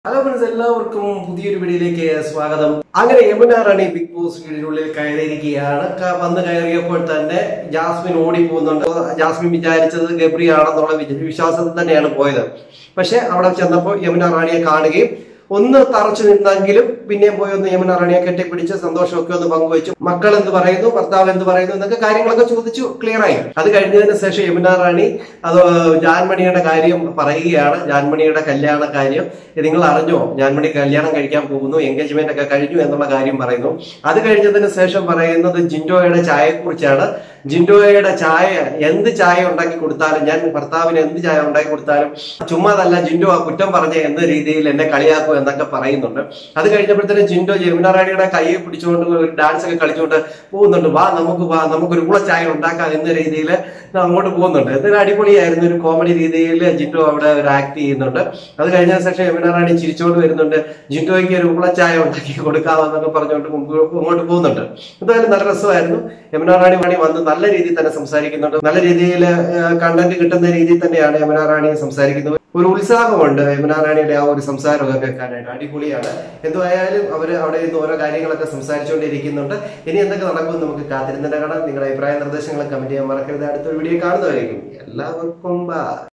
hello friends എല്ലാവർക്കും പുതിയൊരു വീഡിയോയിലേക്ക് സ്വാഗതം അങ്ങനെ യമുന റാണി ബിഗ് ബോസ് വീടിനുള്ളിൽ കയറിയിരിക്കുകയാണ് ക- വന്ന് കയറിയപ്പോൾ തന്നെ ജാസ്മിൻ ഓടി പോകുന്നുണ്ട് ജാസ്മിൻ വിചാരിച്ചത് ഗബ്രി ആണെന്നുള്ള വിച- വിശ്വാസത്തിൽ തന്നെയാണ് പോയത് പക്ഷെ അവിടെ ചെന്നപ്പോൾ യമുന റാണിയെ കാണുകയും ഒന്ന് തറച്ചു നിന്നെങ്കിലും പിന്നെയും പോയി ഒന്ന് യമുന റാണിയെ കെട്ടിപ്പിടിച്ച് സന്തോഷമൊക്കെ ഒന്ന് പങ്കുവച്ചു മക്കൾ എന്ത് പറയുന്നു ഭർത്താവ് എന്ത് പറയുന്നു എന്നൊക്കെ കാര്യങ്ങളൊക്കെ ചോദിച്ചു ക്ലിയർ ആയി അത് കഴിഞ്ഞതിന് ശേഷം യമുന റാണി അത് ജാൻമണിയുടെ കാര്യം പറയുകയാണ് ജാൻമണിയുടെ കല്യാണ കാര്യം ഇത് നിങ്ങൾ അറിഞ്ഞോ ജാൻമണി കല്യാണം കഴിക്കാൻ പോകുന്നു എൻഗേജ്മെന്റ് ഒക്കെ കഴിഞ്ഞു എന്നുള്ള കാര്യം പറയുന്നു അത് കഴിഞ്ഞതിന് ശേഷം പറയുന്നത് ജിൻഡോയുടെ ചായയെക്കുറിച്ചാണ് ജിൻഡോയുടെ ചായ എന്ത് ചായ ഉണ്ടാക്കി കൊടുത്താലും ഞാൻ ഭർത്താവിന് എന്ത് ചായ ഉണ്ടാക്കി കൊടുത്താലും ചുമ്മാതല്ല ജിൻഡോ ആ കുറ്റം പറഞ്ഞ എന്ന രീതിയിൽ എന്നെ കളിയാക്കും എന്നൊക്കെ പറയുന്നുണ്ട് അത് കഴിഞ്ഞപ്പോഴത്തേനും ജിൻഡോ ജമുന റാണിയുടെ കൈയെ പിടിച്ചുകൊണ്ട് ഒരു ഡാൻസ് ഒക്കെ കളിച്ചുകൊണ്ട് പോകുന്നുണ്ട് വാ നമുക്ക് വാ നമുക്കൊരു കൂള ചായ ഉണ്ടാക്കാം എന്ന രീതിയിൽ അങ്ങോട്ട് പോകുന്നുണ്ട് എന്തൊരു അടിപൊളിയായിരുന്നു ഒരു കോമഡി രീതിയിൽ ജിൻഡോ അവിടെ ഒരു ആക്ട് ചെയ്യുന്നുണ്ട് അത് കഴിഞ്ഞ ശേഷം യമുന റാണി ചിരിച്ചോണ്ട് വരുന്നുണ്ട് ജിൻഡോയ്ക്ക് ഒരു ഉള്ള ചായ ഉണ്ടാക്കി കൊടുക്കാമെന്നൊക്കെ പറഞ്ഞുകൊണ്ട് മുമ്പ് മുമ്പോട്ട് പോകുന്നുണ്ട് എന്തായാലും നല്ല രസമായിരുന്നു യമുന റാണി റാണി വന്ന് നല്ല രീതിയിൽ തന്നെ സംസാരിക്കുന്നുണ്ട് നല്ല രീതിയിൽ കണ്ടന്റ് കിട്ടുന്ന രീതിയിൽ തന്നെയാണ് യമുന റാണി സംസാരിക്കുന്നത് ഒരു ഉത്സാഹമുണ്ട് യമുന റാണിയുടെ ആ ഒരു സംസാരമൊക്കെ കേൾക്കാനായിട്ട് അടിപൊളിയാണ് എന്തുമായാലും അവർ അവിടെ നിന്ന് ഓരോ കാര്യങ്ങളൊക്കെ സംസാരിച്ചുകൊണ്ടിരിക്കുന്നുണ്ട് ഇനി എന്തൊക്കെ നടക്കുമെന്ന് നമുക്ക് കാത്തിരുന്നിട്ട് കാണാം നിങ്ങളുടെ അഭിപ്രായ നിർദ്ദേശങ്ങൾ കമന്റ് ചെയ്യാൻ മറക്കരുത് അടുത്തൊരു വീഡിയോ കാണുന്നതായിരിക്കും എല്ലാവർക്കും ബൈ